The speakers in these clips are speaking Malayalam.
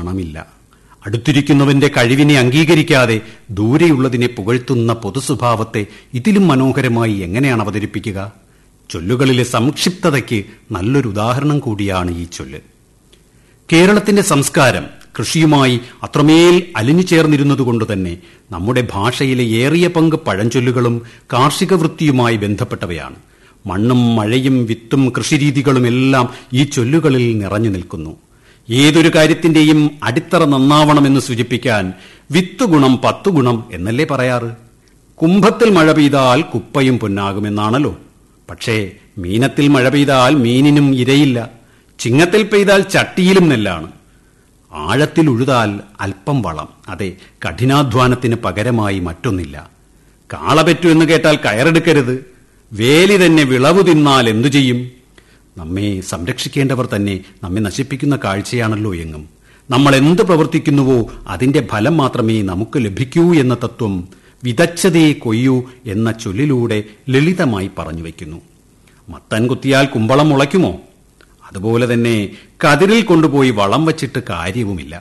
മണമില്ല അടുത്തിരിക്കുന്നവന്റെ കഴിവിനെ അംഗീകരിക്കാതെ ദൂരെയുള്ളതിനെ പുകഴ്ത്തുന്ന പൊതുസ്വഭാവത്തെ ഇതിലും മനോഹരമായി എങ്ങനെയാണ് അവതരിപ്പിക്കുക ചൊല്ലുകളിലെ സംക്ഷിപ്തതയ്ക്ക് നല്ലൊരു ഉദാഹരണം കൂടിയാണ് ഈ ചൊല്ല് കേരളത്തിന്റെ സംസ്കാരം കൃഷിയുമായി അത്രമേൽ അലിഞ്ഞു ചേർന്നിരുന്നതുകൊണ്ട് തന്നെ നമ്മുടെ ഭാഷയിലെ ഏറിയ പങ്ക് പഴഞ്ചൊല്ലുകളും കാർഷിക വൃത്തിയുമായി ബന്ധപ്പെട്ടവയാണ് മണ്ണും മഴയും വിത്തും കൃഷിരീതികളും എല്ലാം ഈ ചൊല്ലുകളിൽ നിറഞ്ഞു നിൽക്കുന്നു ഏതൊരു കാര്യത്തിന്റെയും അടിത്തറ നന്നാവണമെന്ന് സൂചിപ്പിക്കാൻ വിത്ത് ഗുണം പത്തു ഗുണം എന്നല്ലേ പറയാറ് കുംഭത്തിൽ മഴ പെയ്താൽ കുപ്പയും പൊന്നാകുമെന്നാണല്ലോ പക്ഷേ മീനത്തിൽ മഴ പെയ്താൽ മീനിനും ഇരയില്ല ചിങ്ങത്തിൽ പെയ്താൽ ചട്ടിയിലും നെല്ലാണ് ആഴത്തിൽ ഉഴുതാൽ അല്പം വളം അതെ കഠിനാധ്വാനത്തിന് പകരമായി മറ്റൊന്നില്ല കാളപറ്റു എന്ന് കേട്ടാൽ കയറെടുക്കരുത് വേലി തന്നെ വിളവ് തിന്നാൽ എന്തു ചെയ്യും നമ്മെ സംരക്ഷിക്കേണ്ടവർ തന്നെ നമ്മെ നശിപ്പിക്കുന്ന കാഴ്ചയാണല്ലോ എങ്ങും നമ്മൾ എന്ത് പ്രവർത്തിക്കുന്നുവോ അതിന്റെ ഫലം മാത്രമേ നമുക്ക് ലഭിക്കൂ എന്ന തത്വം വിതച്ചതേ കൊയ്യൂ എന്ന ചൊല്ലിലൂടെ ലളിതമായി പറഞ്ഞു വയ്ക്കുന്നു മത്തൻ കുത്തിയാൽ കുമ്പളം മുളയ്ക്കുമോ അതുപോലെ തന്നെ കതിരിൽ കൊണ്ടുപോയി വളം വച്ചിട്ട് കാര്യവുമില്ല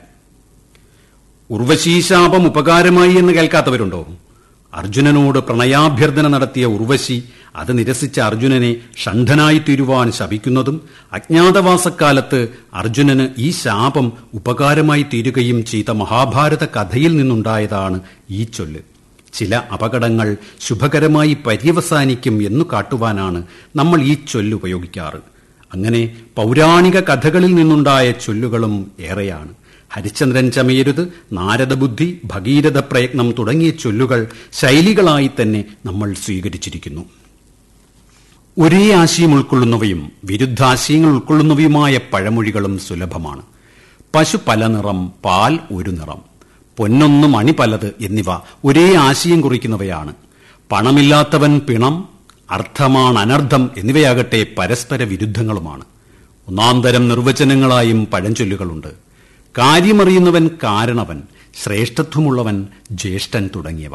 ഉർവശീശാപം ഉപകാരമായി എന്ന് കേൾക്കാത്തവരുണ്ടോ അർജുനനോട് പ്രണയാഭ്യർത്ഥന നടത്തിയ ഉർവശി അത് നിരസിച്ച അർജുനനെ ഷണ്ഠനായി തീരുവാൻ ശപിക്കുന്നതും അജ്ഞാതവാസക്കാലത്ത് അർജുനന് ഈ ശാപം ഉപകാരമായി തീരുകയും ചെയ്ത മഹാഭാരത കഥയിൽ നിന്നുണ്ടായതാണ് ഈ ചൊല്ല് ചില അപകടങ്ങൾ ശുഭകരമായി പര്യവസാനിക്കും എന്നു കാട്ടുവാനാണ് നമ്മൾ ഈ ചൊല്ല് ഉപയോഗിക്കാറ് അങ്ങനെ പൗരാണിക കഥകളിൽ നിന്നുണ്ടായ ചൊല്ലുകളും ഏറെയാണ് ഹരിചന്ദ്രൻ ചമയരുത് നാരദബുദ്ധി ഭഗീരഥ പ്രയത്നം തുടങ്ങിയ ചൊല്ലുകൾ ശൈലികളായി തന്നെ നമ്മൾ സ്വീകരിച്ചിരിക്കുന്നു ഒരേ ആശയം ഉൾക്കൊള്ളുന്നവയും വിരുദ്ധാശയങ്ങൾ ഉൾക്കൊള്ളുന്നവയുമായ പഴമൊഴികളും സുലഭമാണ് പശു പല നിറം പാൽ ഒരു നിറം പൊന്നൊന്ന് മണി പലത് എന്നിവ ഒരേ ആശയം കുറിക്കുന്നവയാണ് പണമില്ലാത്തവൻ പിണം അർത്ഥമാണ് അനർത്ഥം എന്നിവയാകട്ടെ പരസ്പര വിരുദ്ധങ്ങളുമാണ് ഒന്നാം തരം നിർവചനങ്ങളായും പഴഞ്ചൊല്ലുകളുണ്ട് കാര്യമറിയുന്നവൻ കാരണവൻ ശ്രേഷ്ഠത്വമുള്ളവൻ ജ്യേഷ്ഠൻ തുടങ്ങിയവ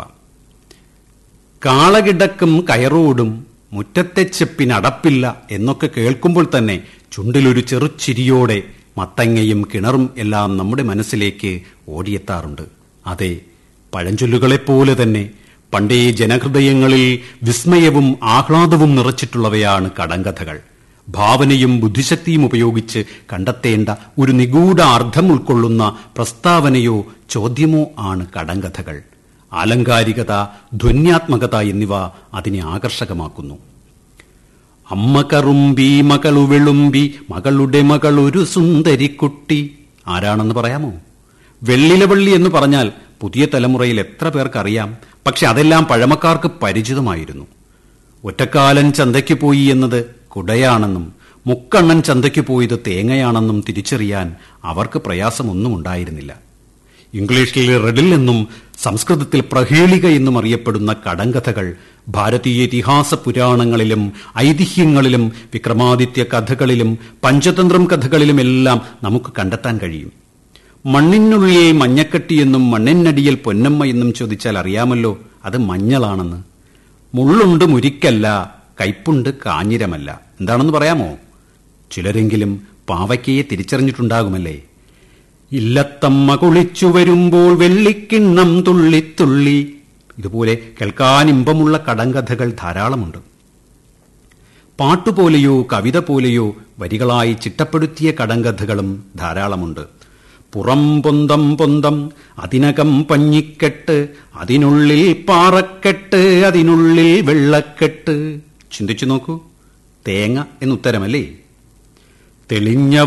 കാളകിടക്കും കയറോടും മുറ്റത്തെ ചെപ്പിനടപ്പില്ല എന്നൊക്കെ കേൾക്കുമ്പോൾ തന്നെ ചുണ്ടിലൊരു ചെറുചിരിയോടെ മത്തങ്ങയും കിണറും എല്ലാം നമ്മുടെ മനസ്സിലേക്ക് ഓടിയെത്താറുണ്ട് അതെ പഴഞ്ചൊല്ലുകളെപ്പോലെ തന്നെ പണ്ടേ ജനഹൃദയങ്ങളിൽ വിസ്മയവും ആഹ്ലാദവും നിറച്ചിട്ടുള്ളവയാണ് കടങ്കഥകൾ ഭാവനയും ബുദ്ധിശക്തിയും ഉപയോഗിച്ച് കണ്ടെത്തേണ്ട ഒരു നിഗൂഢ അർത്ഥം ഉൾക്കൊള്ളുന്ന പ്രസ്താവനയോ ചോദ്യമോ ആണ് കടങ്കഥകൾ ആലങ്കാരികത ധ്വന്യാത്മകത എന്നിവ അതിനെ ആകർഷകമാക്കുന്നു അമ്മ കറുമ്പി മകളു വെളുമ്പി മകളുടെ മകൾ ഒരു സുന്ദരിക്കുട്ടി ആരാണെന്ന് പറയാമോ വെള്ളിലവള്ളി എന്ന് പറഞ്ഞാൽ പുതിയ തലമുറയിൽ എത്ര പേർക്കറിയാം പക്ഷെ അതെല്ലാം പഴമക്കാർക്ക് പരിചിതമായിരുന്നു ഒറ്റക്കാലൻ ചന്തയ്ക്ക് പോയി എന്നത് കുടയാണെന്നും മുക്കണ്ണൻ ചന്തയ്ക്ക് പോയത് തേങ്ങയാണെന്നും തിരിച്ചറിയാൻ അവർക്ക് പ്രയാസമൊന്നും ഉണ്ടായിരുന്നില്ല ഇംഗ്ലീഷിൽ റെഡിൽ എന്നും സംസ്കൃതത്തിൽ പ്രഹേളിക എന്നും അറിയപ്പെടുന്ന കടങ്കഥകൾ ഭാരതീയ ഇതിഹാസ പുരാണങ്ങളിലും ഐതിഹ്യങ്ങളിലും വിക്രമാദിത്യ കഥകളിലും പഞ്ചതന്ത്രം കഥകളിലുമെല്ലാം നമുക്ക് കണ്ടെത്താൻ കഴിയും മണ്ണിനുള്ളിൽ മഞ്ഞക്കട്ടി എന്നും മണ്ണിനടിയിൽ പൊന്നമ്മ എന്നും ചോദിച്ചാൽ അറിയാമല്ലോ അത് മഞ്ഞളാണെന്ന് മുള്ളുണ്ട് മുരിക്കല്ല കയ്പുണ്ട് കാഞ്ഞിരമല്ല എന്താണെന്ന് പറയാമോ ചിലരെങ്കിലും പാവയ്ക്കയെ തിരിച്ചറിഞ്ഞിട്ടുണ്ടാകുമല്ലേ ഇല്ലത്തമ്മ കുളിച്ചു വരുമ്പോൾ വെള്ളിക്കിണ്ണം തുള്ളിത്തുള്ളി ഇതുപോലെ കേൾക്കാൻ ഇമ്പമുള്ള കടങ്കഥകൾ ധാരാളമുണ്ട് പാട്ടുപോലെയോ കവിത പോലെയോ വരികളായി ചിട്ടപ്പെടുത്തിയ കടങ്കഥകളും ധാരാളമുണ്ട് പുറം പൊന്തം പൊന്തം അതിനകം പഞ്ഞിക്കെട്ട് അതിനുള്ളിൽ പാറക്കെട്ട് അതിനുള്ളിൽ വെള്ളക്കെട്ട് ചിന്തിച്ചു നോക്കൂ തേങ്ങ എന്നുത്തരമല്ലേ തെളിഞ്ഞ